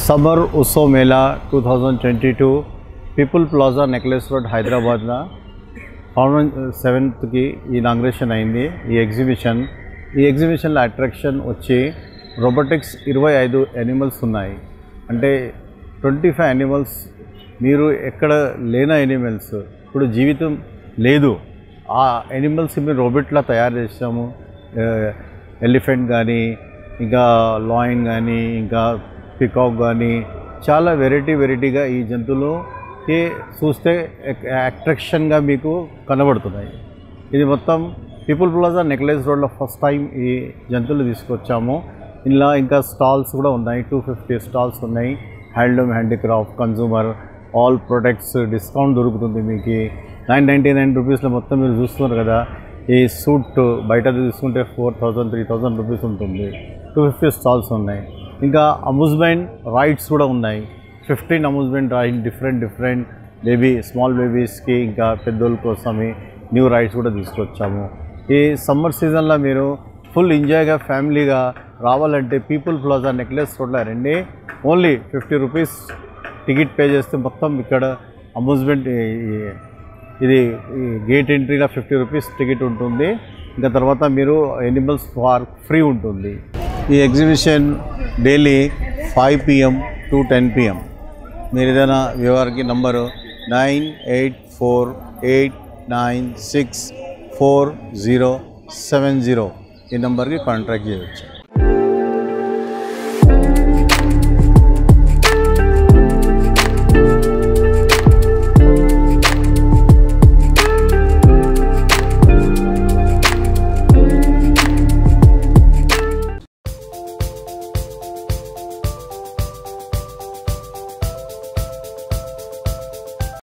summer Utsav Mela two thousand twenty two people plaza necklace road హైదరాబాద్న పౌర్ణ సెవెంత్కి ఇనాగ్రేషన్ అయింది ఈ ఎగ్జిబిషన్ ఈ ఎగ్జిబిషన్లో అట్రాక్షన్ వచ్చి రోబోటిక్స్ ఇరవై ఐదు యానిమల్స్ ఉన్నాయి అంటే ట్వంటీ ఫైవ్ యానిమల్స్ మీరు ఎక్కడ లేని యానిమల్స్ ఇప్పుడు జీవితం లేదు ఆ యానిమల్స్ మేము రోబోట్లా తయారు చేసాము ఎలిఫెంట్ కానీ ఇంకా లాయిన్ కానీ ఇంకా పికాక్ కానీ చాలా వెరైటీ వెరైటీగా ఈ జంతువులుకి చూస్తే అట్రాక్షన్గా మీకు కనబడుతున్నాయి ఇది మొత్తం పీపుల్ ప్లాజా నెక్లెస్ రోడ్లో ఫస్ట్ టైం ఈ జంతువులు తీసుకొచ్చాము ఇలా ఇంకా స్టాల్స్ కూడా ఉన్నాయి టూ ఫిఫ్టీ స్టాల్స్ ఉన్నాయి handloom handicraft consumer all products discount దొరుకుతుంది మీకు నైన్ నైంటీ నైన్ రూపీస్లో మొత్తం మీరు చూస్తున్నారు కదా ఈ సూట్ బయట తీసుకుంటే four thousand three thousand rupees ఉంటుంది టూ ఫిఫ్టీ స్టాల్స్ ఉన్నాయి ఇంకా అమ్యూజ్మెంట్ రైడ్స్ కూడా ఉన్నాయి fifteen amusement ride different different baby small బేబీస్కి ఇంకా పెద్దోళ్ళ కోసమే న్యూ రైడ్స్ కూడా తీసుకొచ్చాము ఈ సమ్మర్ సీజన్లో మీరు ఫుల్ ఎంజాయ్గా ఫ్యామిలీగా రావాలంటే పీపుల్ ప్లాజా నెక్లెస్ రోడ్లో రండి only fifty rupees ticket pay చేస్తే మొత్తం ఇక్కడ అమ్యూజ్మెంట్ ఇది ఈ గేట్ ఎంట్రీలో ఫిఫ్టీ రూపీస్ టికెట్ ఉంటుంది ఇంకా తర్వాత మీరు ఎనిమల్స్ పార్క్ ఫ్రీ ఉంటుంది ఈ exhibition daily five PM to ten PM మీరు ఏదైనా వివరానికి number nine eight four eight nine six four zero seven zero ఈ నెంబర్కి కాంటాక్ట్ చేయవచ్చు